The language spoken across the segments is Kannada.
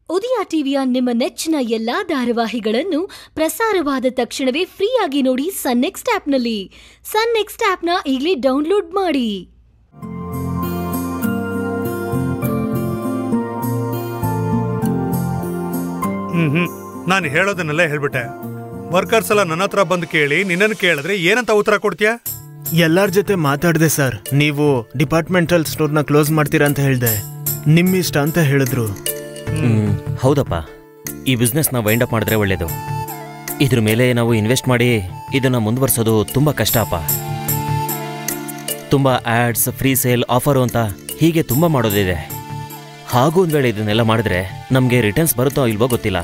ಉದಯ ಟಿವಿಯ ನಿಮ್ಮ ನೆಚ್ಚಿನ ಎಲ್ಲಾ ಧಾರಾವಾಹಿಗಳನ್ನು ಪ್ರಸಾರವಾದ ತಕ್ಷಣವೇ ಫ್ರೀಯಾಗಿ ನೋಡಿ ಸನ್ ನೆಕ್ಸ್ಟ್ ಆಪ್ನಲ್ಲಿ ಸನ್ ನೆಕ್ಸ್ಟ್ ಆಪ್ನ ಈಗಲೇ ಡೌನ್ಲೋಡ್ ಮಾಡಿ ಹ್ಮ್ ಹ್ಮ್ ನಾನು ಹೇಳೋದನ್ನೆಲ್ಲ ಹೇಳ್ಬಿಟ್ಟೆ ವರ್ಕರ್ಸ್ ಎಲ್ಲ ನನ್ನ ಹತ್ರ ಬಂದು ಕೇಳಿ ನಿನ್ನನ್ನು ಕೇಳಿದ್ರೆ ಏನಂತ ಉತ್ತರ ಕೊಡ್ತೀಯಾ ಎಲ್ಲಾರ ಜೊತೆ ಮಾತಾಡ್ದೆ ಸರ್ ನೀವು ಡಿಪಾರ್ಟ್ಮೆಂಟಲ್ ಸ್ಟೋರ್ನ ಕ್ಲೋಸ್ ಮಾಡ್ತೀರಾ ಅಂತ ಹೇಳ್ದೆ ನಿಮ್ಮಿಷ್ಟ ಅಂತ ಹೇಳಿದ್ರು ಹ್ಮ್, ಹೌದಪ್ಪ ಈ ಬಿಸ್ನೆಸ್ನ ವೈಂಡ್ ಅಪ್ ಮಾಡಿದ್ರೆ ಒಳ್ಳೇದು ಇದ್ರ ಮೇಲೆ ನಾವು ಇನ್ವೆಸ್ಟ್ ಮಾಡಿ ಇದನ್ನ ಮುಂದುವರ್ಸೋದು ತುಂಬ ಕಷ್ಟ ಅಪ್ಪ ತುಂಬ ಆಡ್ಸ್ ಫ್ರೀ ಸೇಲ್ ಆಫರು ಅಂತ ಹೀಗೆ ತುಂಬ ಮಾಡೋದಿದೆ ಹಾಗೂ ಒಂದು ವೇಳೆ ಇದನ್ನೆಲ್ಲ ಮಾಡಿದ್ರೆ ನಮಗೆ ರಿಟರ್ನ್ಸ್ ಬರುತ್ತೋ ಇಲ್ವೋ ಗೊತ್ತಿಲ್ಲ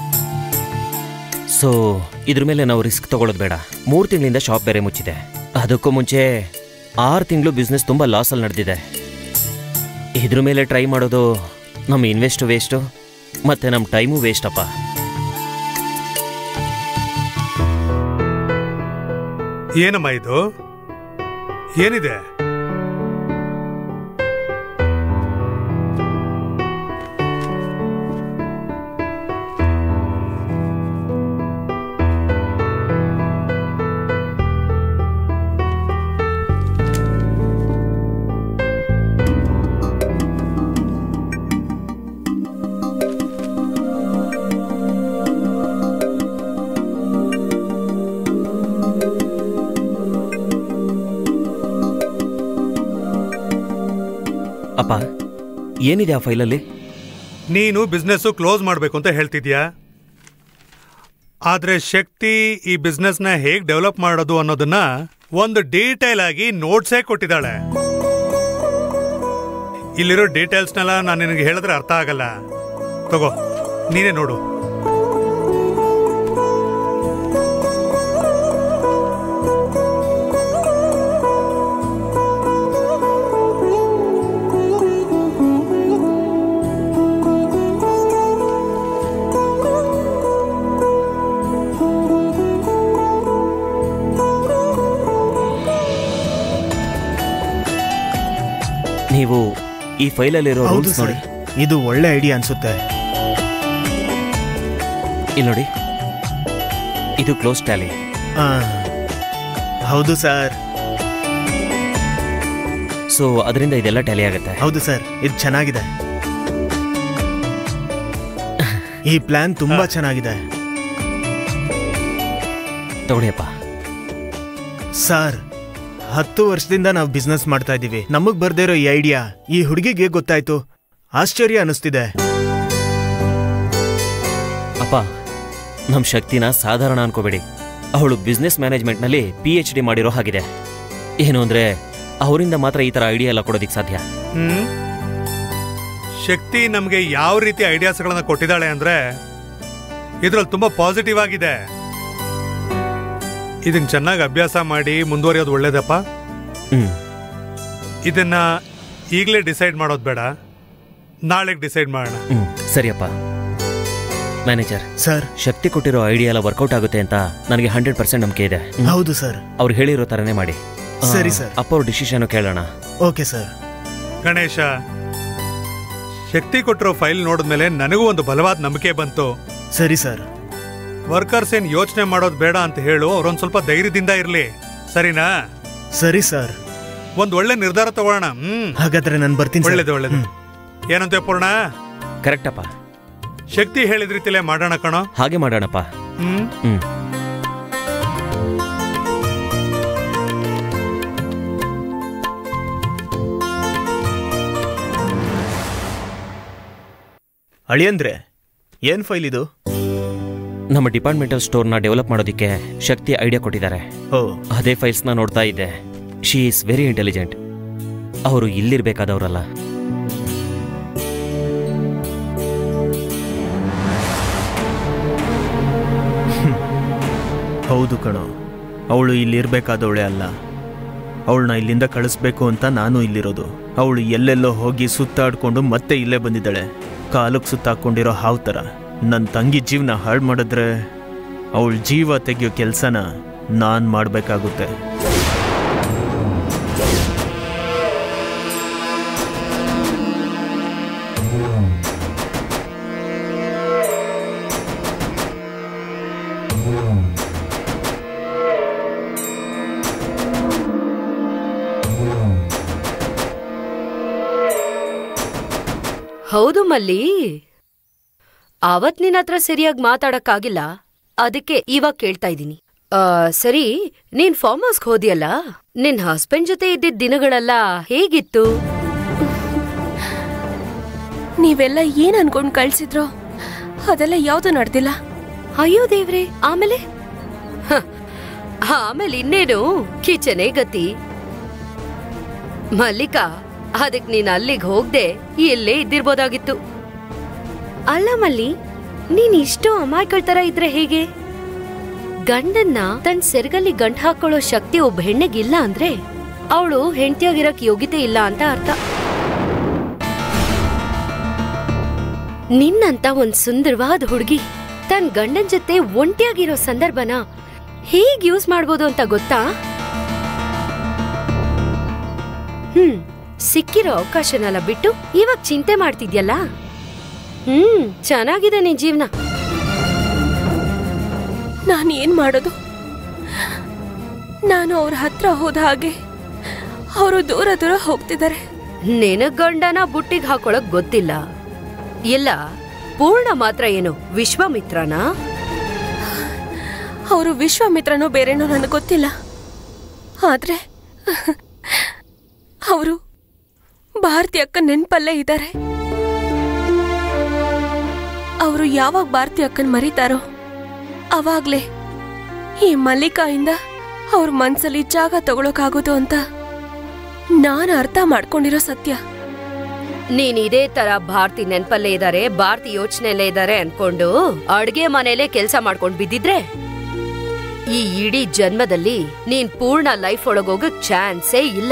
ಸೊ ಇದ್ರ ಮೇಲೆ ನಾವು ರಿಸ್ಕ್ ತಗೊಳ್ಳೋದು ಬೇಡ ಮೂರು ತಿಂಗಳಿಂದ ಶಾಪ್ ಬೇರೆ ಮುಚ್ಚಿದೆ ಅದಕ್ಕೂ ಮುಂಚೆ ಆರು ತಿಂಗಳು ಬಿಸ್ನೆಸ್ ತುಂಬ ಲಾಸಲ್ಲಿ ನಡೆದಿದೆ ಇದ್ರ ಮೇಲೆ ಟ್ರೈ ಮಾಡೋದು ನಮ್ಮ ಇನ್ವೆಸ್ಟ್ ವೇಸ್ಟು ಮತ್ತು ನಮ್ಮ ಟೈಮು ವೇಸ್ಟ್ ಅಪ್ಪ ಏನಮ್ಮ ಇದು ಏನಿದೆ ಅಪ್ಪ ಏನಿದೆ ಆ ಫೈಲಲ್ಲಿ ನೀನು ಬಿಸ್ನೆಸ್ ಕ್ಲೋಸ್ ಮಾಡಬೇಕು ಅಂತ ಹೇಳ್ತಿದ್ಯಾ ಆದ್ರೆ ಶಕ್ತಿ ಈ ಬಿಸ್ನೆಸ್ನ ಹೇಗ್ ಡೆವಲಪ್ ಮಾಡೋದು ಅನ್ನೋದನ್ನ ಒಂದು ಡೀಟೇಲ್ ಆಗಿ ನೋಟ್ಸೇ ಕೊಟ್ಟಿದ್ದಾಳೆ ಇಲ್ಲಿರೋ ಡೀಟೇಲ್ಸ್ನೆಲ್ಲ ನಾನು ನಿನಗೆ ಹೇಳಿದ್ರೆ ಅರ್ಥ ಆಗಲ್ಲ ತಗೋ ನೀನೇ ನೋಡು ನೀವು ಈ ಫೈಲಲ್ಲಿರೋ ಹೌದು ರೂಲ್ಸ್ ಸರ್ ನೋಡಿ ಇದು ಒಳ್ಳೆ ಐಡಿಯಾ ಅನ್ಸುತ್ತೆ ಇಲ್ಲಿ ನೋಡಿ ಇದು ಕ್ಲೋಸ್ ಟ್ಯಾಲಿ ಆ, ಹೌದು ಸರ್ ಸೊ ಅದರಿಂದ ಇದೆಲ್ಲ ಟ್ಯಾಲಿ ಆಗುತ್ತೆ ಹೌದು ಸರ್ ಇದು ಚೆನ್ನಾಗಿದೆ ಈ ಪ್ಲಾನ್ ತುಂಬಾ ಚೆನ್ನಾಗಿದೆ ತಗೊಳ್ಳಿಯಪ್ಪ ಸರ್ ಹತ್ತು ವರ್ಷದಿಂದ ನಾವು ಬಿಸ್ನೆಸ್ ಮಾಡ್ತಾ ಇದ್ದೀವಿ ನಮಗ್ ಬರ್ದೇ ಇರೋ ಈ ಐಡಿಯಾ ಈ ಹುಡುಗಿಗೆ ಗೊತ್ತಾಯ್ತು ಆಶ್ಚರ್ಯ ಅನಿಸ್ತಿದೆ ಅಪ್ಪ ನಮ್ಮ ಶಕ್ತಿನ ಸಾಧಾರಣ ಅನ್ಕೋಬೇಡಿ ಅವಳು ಬಿಸ್ನೆಸ್ ಮ್ಯಾನೇಜ್ಮೆಂಟ್ನಲ್ಲಿ ಪಿ ಎಚ್ ಡಿ ಮಾಡಿರೋ ಹಾಗಿದೆ ಏನು ಅಂದರೆ ಅವರಿಂದ ಮಾತ್ರ ಈ ಥರ ಐಡಿಯಾ ಎಲ್ಲ ಕೊಡೋದಿಕ್ಕೆ ಸಾಧ್ಯ ಹ್ಮ್ ಶಕ್ತಿ ನಮಗೆ ಯಾವ ರೀತಿ ಐಡಿಯಾಸ್ಗಳನ್ನ ಕೊಟ್ಟಿದ್ದಾಳೆ ಅಂದ್ರೆ ಇದ್ರಲ್ಲಿ ತುಂಬಾ ಪಾಸಿಟಿವ್ ಆಗಿದೆ ಇದನ್ನ ಚೆನ್ನಾಗಿ ಅಭ್ಯಾಸ ಮಾಡಿ ಮುಂದುವರಿಯೋದು ಒಳ್ಳೇದಪ್ಪ ಹ್ಞೂ ಇದನ್ನ ಈಗಲೇ ಡಿಸೈಡ್ ಮಾಡೋದು ಬೇಡ ನಾಳೆಗೆ ಡಿಸೈಡ್ ಮಾಡೋಣ ಹ್ಞೂ ಸರಿಯಪ್ಪ ಮ್ಯಾನೇಜರ್ ಸರ್ ಶಕ್ತಿ ಕೊಟ್ಟಿರೋ ಐಡಿಯಾ ಎಲ್ಲ ವರ್ಕೌಟ್ ಆಗುತ್ತೆ ಅಂತ ನನಗೆ ಹಂಡ್ರೆಡ್ ಪರ್ಸೆಂಟ್ ನಂಬಿಕೆ ಇದೆ ಹೌದು ಸರ್ ಅವ್ರು ಹೇಳಿರೋ ಥರನೇ ಮಾಡಿ ಆ, ಸರಿ, ಸರ್. ಅಪ್ಪ ಅವ್ರ ಡಿಸಿಷನ್ ಕೇಳೋಣ ಓಕೆ ಸರ್ ಗಣೇಶ ಶಕ್ತಿ ಕೊಟ್ಟಿರೋ ಫೈಲ್ ನೋಡಿದ್ಮೇಲೆ ನನಗೂ ಒಂದು ಬಲವಾದ ನಂಬಿಕೆ ಬಂತು ಸರಿ ಸರ್ ವರ್ಕರ್ಸ್ ಏನ್ ಯೋಚನೆ ಮಾಡೋದು ಬೇಡ ಅಂತ ಹೇಳು ಅವ್ರೊಂದ್ ಸ್ವಲ್ಪ ಧೈರ್ಯದಿಂದ ಇರ್ಲಿ ಸರಿನಾ ಸರಿ ಸರ್ ಒಂದ್ ಒಳ್ಳೆ ನಿರ್ಧಾರ ತಗೊಳ್ಳೋಣ ಹ್ಮ್ ಹಾಗಾದ್ರೆ ನಾನು ಬರ್ತೀನಿ ಸರ್. ಒಳ್ಳೇದು ಒಳ್ಳೇದು ಹ್ಮ್. ಏನಂತೆ ಪೂರ್ಣ ಕರೆಕ್ಟಪ್ಪ ಶಕ್ತಿ ಹೇಳಿದ ರೀತಿಲೇ ಮಾಡೋಣ ಕಣೋ ಹಾಗೆ ಮಾಡೋಣಪ್ಪ ಹ್ಮ್ ಹ್ಞೂ ಅಳಿಯಂದ್ರೆ ಏನ್ ಫೈಲ್ ಇದು ನಮ್ಮ ಡಿಪಾರ್ಟ್ಮೆಂಟಲ್ ಸ್ಟೋರ್ನ ಡೆವಲಪ್ ಮಾಡೋದಕ್ಕೆ ಶಕ್ತಿ ಐಡಿಯಾ ಕೊಟ್ಟಿದ್ದಾರೆ ಓ ಅದೇ ಫೈಲ್ಸ್ನ ನೋಡ್ತಾ ಇದ್ದೆ ಶಿ ಈಸ್ ವೆರಿ ಇಂಟೆಲಿಜೆಂಟ್ ಅವರು ಇಲ್ಲಿರ್ಬೇಕಾದವರಲ್ಲ ಹೌದು ಕಣೋ ಅವಳು ಇಲ್ಲಿರ್ಬೇಕಾದವಳೆ ಅಲ್ಲ ಅವಳನ್ನ ಇಲ್ಲಿಂದ ಕಳಿಸ್ಬೇಕು ಅಂತ ನಾನು ಇಲ್ಲಿರೋದು ಅವಳು ಎಲ್ಲೆಲ್ಲೋ ಹೋಗಿ ಸುತ್ತಾಡ್ಕೊಂಡು ಮತ್ತೆ ಇಲ್ಲೇ ಬಂದಿದ್ದಾಳೆ ಕಾಲಕ್ಕೆ ಸುತ್ತಾಕೊಂಡಿರೋ ಹಾವು ಥರ ನನ್ನ ತಂಗಿ ಜೀವನ ಹಾಳು ಮಾಡಿದ್ರೆ ಅವಳ ಜೀವ ತೆಗೆಯೋ ಕೆಲಸನ ನಾನು ಮಾಡಬೇಕಾಗುತ್ತೆ ಹೌದು ಮಲ್ಲಿ ಅವತ್ ನಿನ್ನ ಹತ್ರ ಸರಿಯಾಗಿ ಮಾತಾಡಕ್ಕಾಗಿಲ್ಲ ಅದಕ್ಕೆ ಇವಾಗ ಕೇಳ್ತಾ ಇದ್ದೀನಿ ಆ, ಸರಿ ನೀನ್ ಫಾರ್ಮ್ ಹೌಸ್ಗೆ ಹೋದಿಯಲ್ಲ ನಿನ್ ಹಸ್ಬೆಂಡ್ ಜೊತೆ ಇದ್ದಿದ್ದ ದಿನಗಳೆಲ್ಲ ಹೇಗಿತ್ತು ನೀವೆಲ್ಲ ಏನ್ ಅನ್ಕೊಂಡ್ ಕಳ್ಸಿದ್ರೋ ಅದೆಲ್ಲ ಯಾವ್ದು ನಡ್ದಿಲ್ಲ ಅಯ್ಯೋ ದೇವ್ರೆ ಆಮೇಲೆ ಹ, ಆಮೇಲೆ ಇನ್ನೇನು ಕಿಚನೆ ಗತಿ ಮಲ್ಲಿಕಾ ಅದಕ್ ನೀನ್ ಅಲ್ಲಿಗೆ ಹೋಗ್ದೆ ಇಲ್ಲೇ ಇದ್ದಿರ್ಬೋದಾಗಿತ್ತು ಅಲ್ಲ ಮಲ್ಲಿ ನೀನ್ ಇಷ್ಟು ಅಮಾಯಕಳ ತರ ಇದ್ರೆ ಹೇಗೆ ಗಂಡನ್ನ ತನ್ ಸೆರಗಲ್ಲಿ ಗಂಟ್ ಹಾಕೊಳ್ಳೋ ಶಕ್ತಿ ಒಬ್ಬ ಹೆಣ್ಣಿಗಿಲ್ಲ ಅಂದ್ರೆ ಅವಳು ಹೆಂಡತಿಯಾಗಿರಕ್ ಯೋಗ್ಯತೆ ಇಲ್ಲ ಅಂತ ಅರ್ಥ ನಿನ್ನಂತ ಒಂದ್ ಸುಂದರವಾದ ಹುಡುಗಿ ತನ್ ಗಂಡನ್ ಜೊತೆ ಒಂಟಿಯಾಗಿರೋ ಸಂದರ್ಭನ ಹೇಗ್ ಯೂಸ್ ಮಾಡ್ಬೋದು ಅಂತ ಗೊತ್ತಾ ಹ್ಮ್ ಸಿಕ್ಕಿರೋ ಅವಕಾಶನೆಲ್ಲ ಬಿಟ್ಟು ಇವಾಗ ಚಿಂತೆ ಮಾಡ್ತಿದ್ಯಲ್ಲ ಹ್ಮ್ ಚೆನ್ನಾಗಿದೆ ನಿನ್ ಜೀವನ ನಾನು ಏನ್ ಮಾಡೋದು ನಾನು ಅವ್ರ ಹತ್ರ ಹೋದ ಹಾಗೆ ಅವರು ದೂರ ದೂರ ಹೋಗ್ತಿದ್ದಾರೆ ನಿನಗ್ ಗಂಡನ ಬುಟ್ಟಿಗ್ ಹಾಕೊಳಕ್ ಗೊತ್ತಿಲ್ಲ ಇಲ್ಲ ಪೂರ್ಣ ಮಾತ್ರ ಏನು ವಿಶ್ವಾಮಿತ್ರನಾ ಅವರು ವಿಶ್ವಾಮಿತ್ರನೋ ಬೇರೆನೋ ನನಗೆ ಗೊತ್ತಿಲ್ಲ ಆದ್ರೆ ಅವರು ಭಾರತಿ ಅಕ್ಕ ನೆನ್ಪಲ್ಲೇ ಇದ್ದಾರೆ ಅವರು ಯಾವಾಗ ಭಾರತಿ ಅಕ್ಕನ್ ಮರೀತಾರೋ ಅವಾಗ್ಲೇ ಈ ಮಲ್ಲಿಕಾಯಿಂದ ಅವ್ರ ಮನ್ಸಲ್ಲಿ ಜಾಗ ತಗೊಳಕಾಗೋದು ಅಂತ ನಾನು ಅರ್ಥ ಮಾಡ್ಕೊಂಡಿರೋ ಸತ್ಯ ನೀನ್ ಇದೇ ತರ ಭಾರತಿ ನೆನ್ಪಲ್ಲೇ ಇದಾರೆ ಭಾರತಿ ಯೋಚನೆಯಲ್ಲೇ ಇದಾರೆ ಅನ್ಕೊಂಡು ಅಡ್ಗೆ ಮನೇಲೆ ಕೆಲ್ಸ ಮಾಡ್ಕೊಂಡ್ ಬಿದ್ದಿದ್ರೆ ಈ ಇಡೀ ಜನ್ಮದಲ್ಲಿ ನೀನ್ ಪೂರ್ಣ ಲೈಫ್ ಒಳಗೋಗಕ್ ಚಾನ್ಸೇ ಇಲ್ಲ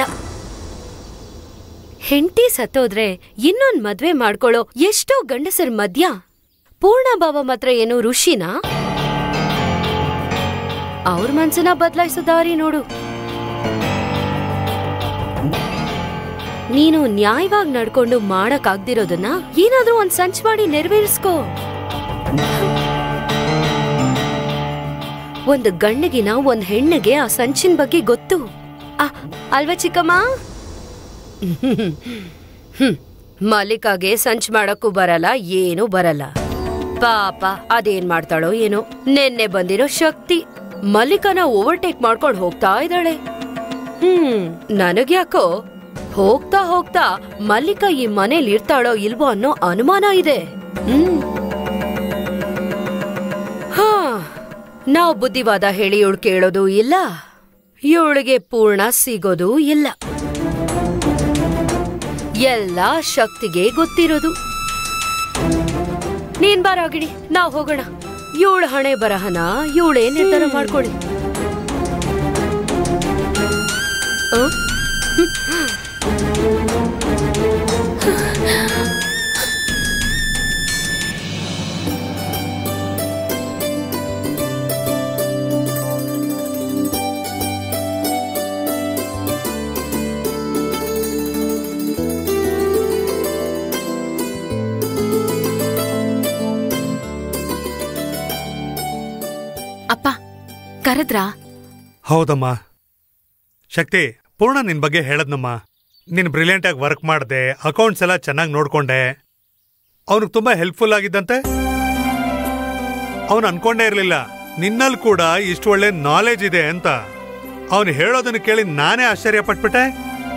ಹೆಂಡತಿ ಸತ್ತೋದ್ರೆ ಇನ್ನೊಂದ್ ಮದ್ವೆ ಮಾಡ್ಕೊಳ್ಳೋ ಎಷ್ಟೋ ಗಂಡಸರ ಮಧ್ಯ ಪೂರ್ಣ ಭಾವ ಮಾತ್ರ ಏನು ಋಷಿನಾ ಅವ್ರ ಮನ್ಸನ್ನ ಬದಲಾಯಿಸೋ ದಾರಿ ನೋಡು ನೀನು ನ್ಯಾಯವಾಗಿ ನಡ್ಕೊಂಡು ಮಾಡಕ್ ಆಗ್ದಿರೋದನ್ನ ಏನಾದ್ರೂ ಒಂದ್ ಸಂಚ್ ಮಾಡಿ ನೆರವೇರಿಸ್ಕೋ ಒಂದು ಗಂಡಗಿನ ಒಂದ್ ಹೆಣ್ಣಿಗೆ ಆ ಸಂಚಿನ ಬಗ್ಗೆ ಗೊತ್ತು ಆ, ಅಲ್ವಾ ಚಿಕ್ಕಮ್ಮ ಹ್ಮ್. ಮಲ್ಲಿಕಾಗೆ ಸಂಚ್ ಮಾಡಕ್ಕೂ ಬರಲ್ಲ ಏನೂ ಬರಲ್ಲ ಪಾಪ ಅದೇನ್ ಮಾಡ್ತಾಳೋ ಏನೋ ನೆನ್ನೆ ಬಂದಿರೋ ಶಕ್ತಿ ಮಲ್ಲಿಕನ ಓವರ್ಟೇಕ್ ಮಾಡ್ಕೊಂಡು ಹೋಗ್ತಾ ಇದ್ದಾಳೆ ಹ್ಮ್ ನನಗ್ಯಾಕೋ ಹೋಗ್ತಾ ಹೋಗ್ತಾ ಮಲ್ಲಿಕಾ ಈ ಮನೇಲಿ ಇರ್ತಾಳೋ ಇಲ್ವೋ ಅನ್ನೋ ಅನುಮಾನ ಇದೆ ಹ್ಮ್ ಹಾ ನಾವು ಬುದ್ಧಿವಾದ ಹೇಳಿ ಇವಳು ಕೇಳೋದು ಇಲ್ಲ ಇವಳಿಗೆ ಪೂರ್ಣ ಸಿಗೋದು ಇಲ್ಲ ಎಲ್ಲ ಶಕ್ತಿಗೆ ಗೊತ್ತಿರೋದು ನೀನ್ ಬಾರಾಗಿಡಿ ನಾವ್ ಹೋಗೋಣ ಇವಳ ಹಣೆ ಬರಹನ ಇವಳೇ ನಿರ್ಧಾರ ಮಾಡ್ಕೊಳ್ಳಿ ಆ? ಅಪ್ಪ ಕರೆದ್ರಾ ಹೌದಮ್ಮ ಶಕ್ತಿ ಪೂರ್ಣ ನಿನ್ ಬಗ್ಗೆ ಹೇಳದ್ನಮ್ಮ ನೀನ್ ಬ್ರಿಲಿಯಂಟ್ ಆಗಿ ವರ್ಕ್ ಮಾಡ್ದೆ ಅಕೌಂಟ್ಸ್ ಎಲ್ಲ ಚೆನ್ನಾಗಿ ನೋಡ್ಕೊಂಡೆ ಅವನಿಗೆ ತುಂಬಾ ಹೆಲ್ಪ್ಫುಲ್ ಆಗಿದ್ದಂತೆ ಅವನು ಅನ್ಕೊಂಡೇ ಇರ್ಲಿಲ್ಲ ನಿನ್ನಲ್ಲಿ ಕೂಡ ಇಷ್ಟು ಒಳ್ಳೆ ನಾಲೆಜ್ ಇದೆ ಅಂತ ಅವನು ಹೇಳೋದನ್ನ ಕೇಳಿ ನಾನೇ ಆಶ್ಚರ್ಯ ಪಟ್ಬಿಟ್ಟೆ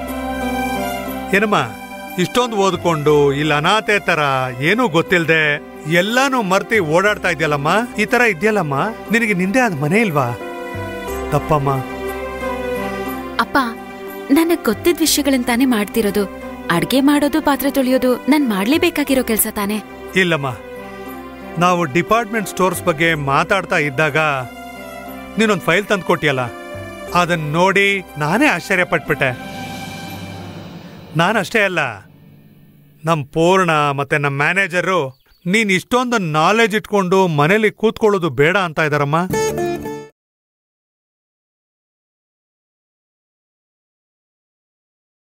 ಏನಮ್ಮ ಇಷ್ಟೊಂದು ಓದ್ಕೊಂಡು ಇಲ್ಲ ಅನಾಥೆ ತರ ಏನೂ ಗೊತ್ತಿಲ್ದೆ ಎಲ್ಲಾನು ಮರ್ತಿ ಓಡಾಡ್ತಾ ಇದೆಯಲ್ಲಮ್ಮ ಈ ತರ ಇದೆಯಲ್ಲಮ್ಮ ನಿನಗೆ ನಿಂದೆ ಆದ ಮನೆ ಇಲ್ವಾ ತಪ್ಪಮ್ಮ ಅಪ್ಪ ನನಗ್ ಗೊತ್ತಿದ್ ವಿಷಯಗಳನ್ ತಾನೇ ಮಾಡ್ತಿರೋದು ಅಡ್ಗೆ ಮಾಡೋದು ಪಾತ್ರೆ ತೊಳೆಯೋದು ನಾನ್ ಮಾಡ್ಲೇಬೇಕಾಗಿರೋ ಕೆಲ್ಸ ತಾನೇ ಇಲ್ಲಮ್ಮ ನಾವು ಡಿಪಾರ್ಟ್ಮೆಂಟ್ ಸ್ಟೋರ್ಸ್ ಬಗ್ಗೆ ಮಾತಾಡ್ತಾ ಇದ್ದಾಗ ನೀನೊಂದು ಫೈಲ್ ತಂದು ಕೊಟ್ಟಿಯಲ್ಲ ಅದನ್ನ ನೋಡಿ ನಾನೇ ಆಶ್ಚರ್ಯ ಪಟ್ಬಿಟ್ಟೆ ನಾನಷ್ಟೇ ಅಲ್ಲ ನಮ್ಮ ಪೂರ್ಣ ಮತ್ತೆ ನಮ್ಮ ಮ್ಯಾನೇಜರು ನೀನ್ ಇಷ್ಟೊಂದು ನಾಲೆಜ್ ಇಟ್ಕೊಂಡು ಮನೇಲಿ ಕೂತ್ಕೊಳ್ಳೋದು ಬೇಡ ಅಂತ ಇದಾರಮ್ಮ